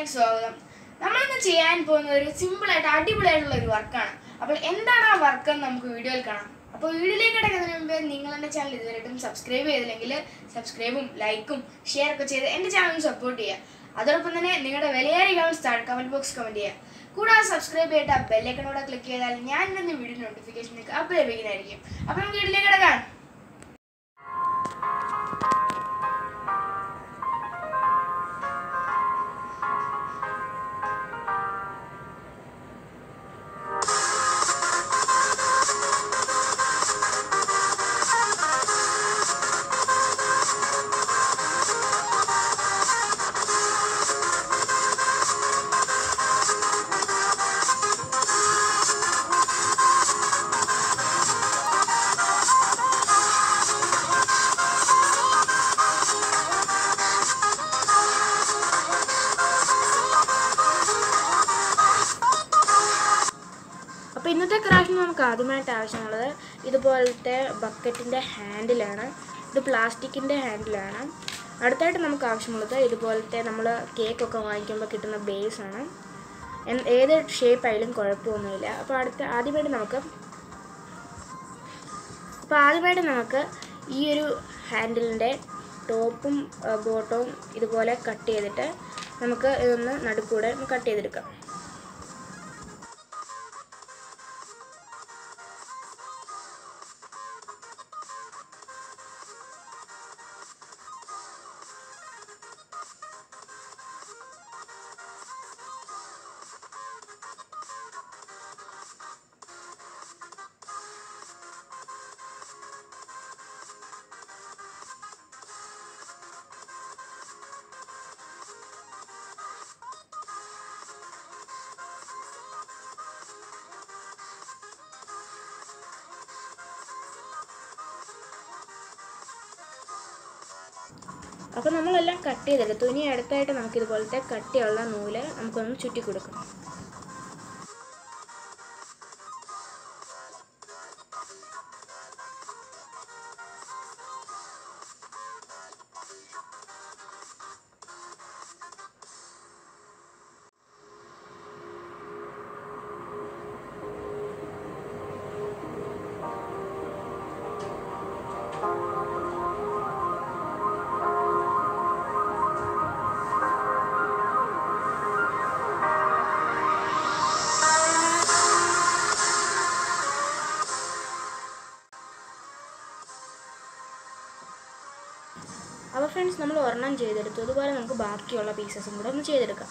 വീഡിയോയിലേക്ക് സ്വാഗതം നമ്മളിന്ന് ചെയ്യാൻ പോകുന്ന ഒരു സിമ്പിൾ ആയിട്ട് അടിപൊളിയായിട്ടുള്ള ഒരു വർക്കാണ് അപ്പോൾ എന്താണ് ആ വർക്ക് എന്ന് നമുക്ക് വീഡിയോയിൽ കാണാം അപ്പോൾ വീഡിയോയിലേക്ക് കിടക്കുന്നതിന് മുമ്പേ നിങ്ങൾ എൻ്റെ ചാനൽ ഇതുവരെയായിട്ടും സബ്സ്ക്രൈബ് ചെയ്തില്ലെങ്കിൽ സബ്സ്ക്രൈബും ലൈക്കും ഷെയർ ഒക്കെ ചെയ്ത് എൻ്റെ ചാനൽ സപ്പോർട്ട് ചെയ്യുക അതോടൊപ്പം തന്നെ നിങ്ങളുടെ വിലയേറിയ കമൻസ് താഴെ കമൻറ്റ് ബോക്സ് കമൻറ്റ് ചെയ്യുക കൂടാതെ സബ്സ്ക്രൈബ് ചെയ്തിട്ട് ആ ബെല്ലൈക്കണോടെ ക്ലിക്ക് ചെയ്താൽ ഞാൻ ഇന്ന് വീഡിയോ നോട്ടിഫിക്കേഷൻ നിങ്ങൾക്ക് അപ്പോൾ ലഭിക്കുന്നതായിരിക്കും അപ്പോൾ നമുക്ക് വീട്ടിലേക്ക് കിടക്കാം അപ്പോൾ ഇന്നത്തെ ക്രാഫ്റ്റിന് നമുക്ക് ആദ്യമായിട്ട് ആവശ്യമുള്ളത് ഇതുപോലത്തെ ബക്കറ്റിൻ്റെ ഹാൻഡിലാണ് ഇത് പ്ലാസ്റ്റിക്കിൻ്റെ ഹാൻഡിലാണ് അടുത്തായിട്ട് നമുക്ക് ആവശ്യമുള്ളത് ഇതുപോലത്തെ നമ്മൾ കേക്കൊക്കെ വാങ്ങിക്കുമ്പോൾ കിട്ടുന്ന ബേസാണ് എൻ- ഏത് ഷേപ്പ് ആയാലും കുഴപ്പമൊന്നുമില്ല അപ്പോൾ അടുത്ത ആദ്യമായിട്ട് നമുക്ക് അപ്പോൾ ആദ്യമായിട്ട് നമുക്ക് ഈ ഒരു ഹാൻഡിലിൻ്റെ ടോപ്പും ബോട്ടവും ഇതുപോലെ കട്ട് ചെയ്തിട്ട് നമുക്ക് ഇതൊന്ന് നടുക്കൂടെ കട്ട് ചെയ്തെടുക്കാം അപ്പോൾ നമ്മളെല്ലാം കട്ട് ചെയ്തെടുത്തു ഇനി അടുത്തായിട്ട് നമുക്ക് ഇതുപോലത്തെ കട്ടിയുള്ള നൂല് നമുക്കൊന്ന് ചുറ്റി കൊടുക്കാം അപ്പോൾ ഫ്രണ്ട്സ് നമ്മൾ ഒരെണ്ണം ചെയ്തെടുത്തു അതുപോലെ നമുക്ക് ബാക്കിയുള്ള പീസസും കൂടെ ഒന്ന് ചെയ്തെടുക്കാം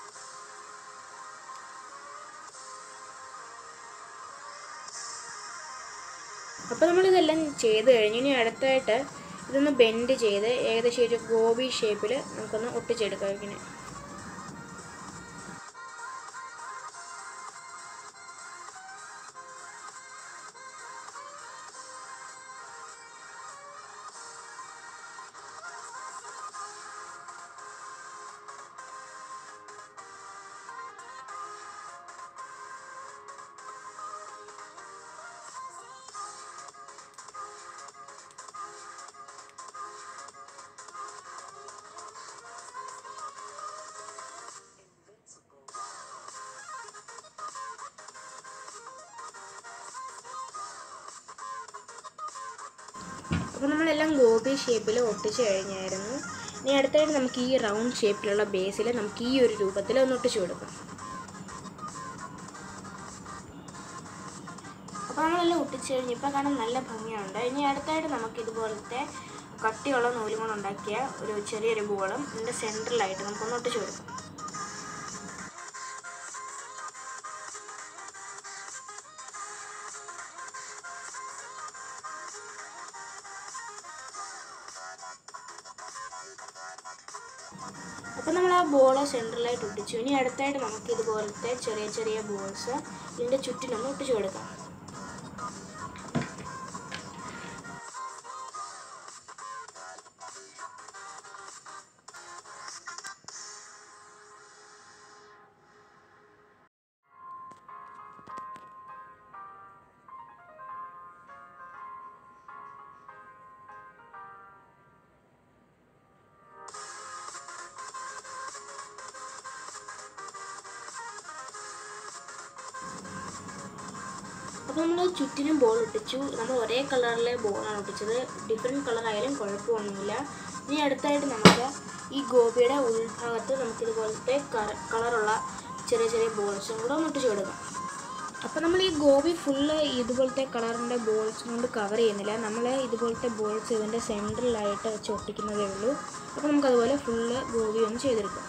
അപ്പോൾ നമ്മളിതെല്ലാം ചെയ്ത് കഴിഞ്ഞ് ഇനി അടുത്തായിട്ട് ഇതൊന്ന് ബെൻഡ് ചെയ്ത് ഏകദേശം ഒരു ഗോബി ഷേപ്പിൽ നമുക്കൊന്ന് ഒട്ടിച്ചെടുക്കാം ഇങ്ങനെ അപ്പോൾ നമ്മളെല്ലാം ഗോപി ഷേപ്പിൽ ഒട്ടിച്ച് കഴിഞ്ഞായിരുന്നു ഇനി അടുത്തായിട്ട് നമുക്ക് ഈ റൗണ്ട് ഷേപ്പിലുള്ള ബേസിൽ നമുക്ക് ഈ ഒരു രൂപത്തിൽ ഒന്ന് ഒട്ടിച്ചു കൊടുക്കാം അപ്പോൾ നമ്മളെല്ലാം ഒട്ടിച്ച് കഴിഞ്ഞ് ഇപ്പോൾ കാണാൻ നല്ല ഭംഗിയുണ്ട് ഇനി അടുത്തായിട്ട് നമുക്ക് ഇതുപോലത്തെ കട്ടിയുള്ള നൂലും കൊണ്ട് ഉണ്ടാക്കിയ ഒരു ചെറിയൊരു ബോളും ഇതിൻ്റെ സെൻറ്ററിലായിട്ട് നമുക്കൊന്ന് ഒട്ടിച്ചു കൊടുക്കാം അപ്പോൾ നമ്മൾ ആ ബോൾ സെൻറ്ററിലായിട്ട് ഒട്ടിച്ചു ഇനി അടുത്തായിട്ട് നമുക്ക് ഇതുപോലത്തെ ചെറിയ ചെറിയ ബോൾസ് ഇതിൻ്റെ ചുറ്റിനൊന്ന് ഒട്ടിച്ചു കൊടുക്കാം അപ്പോൾ നമ്മൾ ചുറ്റിനും ബോൾ ഒട്ടിച്ചു നമ്മൾ ഒരേ കളറിലെ ബോളാണ് ഒട്ടിച്ചത് ഡിഫറെൻറ്റ് കളർ ആയാലും കുഴപ്പമൊന്നുമില്ല ഇനി അടുത്തായിട്ട് നമുക്ക് ഈ ഗോപിയുടെ ഉൾഭാഗത്ത് നമുക്ക് ഇതുപോലത്തെ കളറുള്ള ചെറിയ ചെറിയ ബോൾസും കൂടെ ഒന്ന് ഒട്ടിച്ചു കൊടുക്കാം അപ്പോൾ നമ്മൾ ഈ ഗോപി ഫുള്ള് ഇതുപോലത്തെ കളറിൻ്റെ ബോൾസ് കൊണ്ട് കവർ ചെയ്യുന്നില്ല നമ്മൾ ഇതുപോലത്തെ ബോൾസ് ഇതിൻ്റെ സെൻറ്ററിലായിട്ട് വെച്ച് ഒട്ടിക്കുന്നതേ ഉള്ളൂ അപ്പോൾ നമുക്കതുപോലെ ഫുള്ള് ഗോപി ഒന്ന് ചെയ്തെടുക്കാം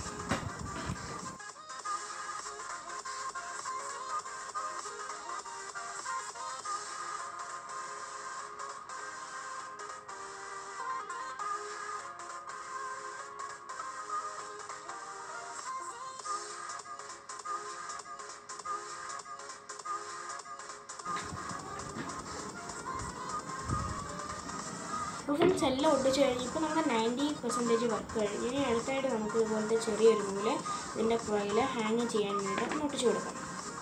അപ്പോൾ ഫ്രണ്ട്സ് എല്ലാം ഒട്ടിച്ച് കഴിഞ്ഞ് ഇപ്പോൾ നമ്മുടെ നയൻറ്റി പെർസെൻറ്റേജ് വർക്ക് കഴിഞ്ഞ് ഇനി അടുത്തായിട്ട് നമുക്ക് ഇതുപോലത്തെ ചെറിയൊരു നൂല് ഇതിൻ്റെ പുറകിൽ ഹാങ് ചെയ്യാൻ വേണ്ടി ഒന്ന് ഒട്ടിച്ച് കൊടുക്കാം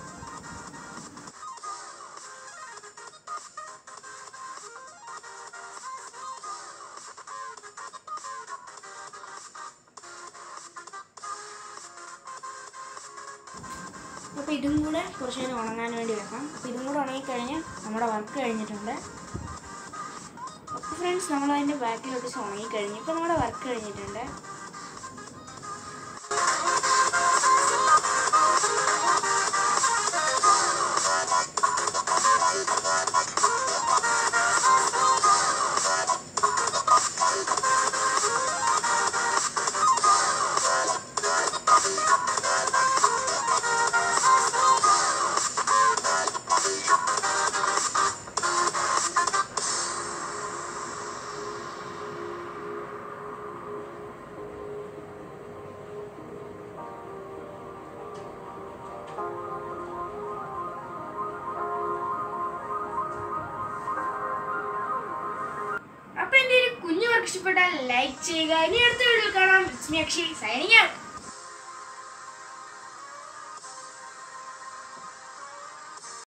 അപ്പോൾ ഇതും കൂടെ കുറച്ച് നേരം ഉണങ്ങാൻ വേണ്ടി വെക്കാം അപ്പോൾ ഇതും കൂടെ ഉണങ്ങിക്കഴിഞ്ഞ് നമ്മുടെ വർക്ക് കഴിഞ്ഞിട്ടുണ്ട് അപ്പോൾ ഫ്രണ്ട്സ് നമ്മൾ അതിൻ്റെ ബാക്കിൽ ഒട്ടിച്ച് ഉണങ്ങിക്കഴിഞ്ഞു ഇപ്പോൾ നമ്മുടെ വർക്ക് കഴിഞ്ഞിട്ടുണ്ട് അപ്പൊ എന്റെ ഒരു കുഞ്ഞു വർക്ക് ഇഷ്ടപ്പെട്ടാൽ ലൈക്ക് ചെയ്യുക ഇനി അടുത്ത വീഡിയോയിൽ കാണാം it's me Akshay signing out